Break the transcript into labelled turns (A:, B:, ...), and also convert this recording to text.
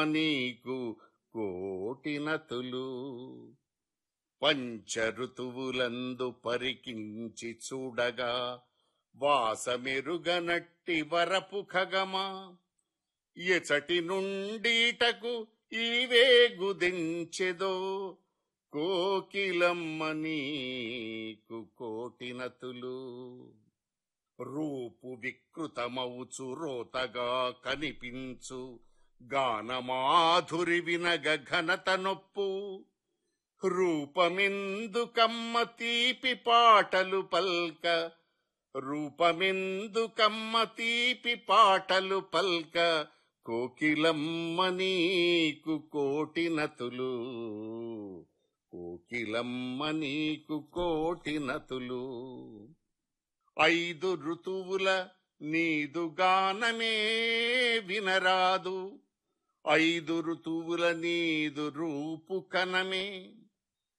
A: నీకు కోటినతులు పంచఋతువులందు పరికించి చూడగా వాసమెరుగనట్టి వరపు ఖగమా ఎచటి నుండిటకు ఈవే గుదించెదో కోకిలమ్మ నీకు కోటినతులు రూపు వికృతమవుచు రోతగా కనిపించు గానమాధురి వినగ ఘనత నొప్పు రూపమెందుకమ్మ తీపి పాటలు పల్క రూపమెందుకమ్మ తీపి పాటలు పల్క కోకిలమ్మ నీకు కోటినతులు కోకిలమ్మ నీకు కోటినతులు ఐదు ఋతువుల నీదు గానమే వినరాదు ఐదు ఋతువుల నీదు రూపు కనమే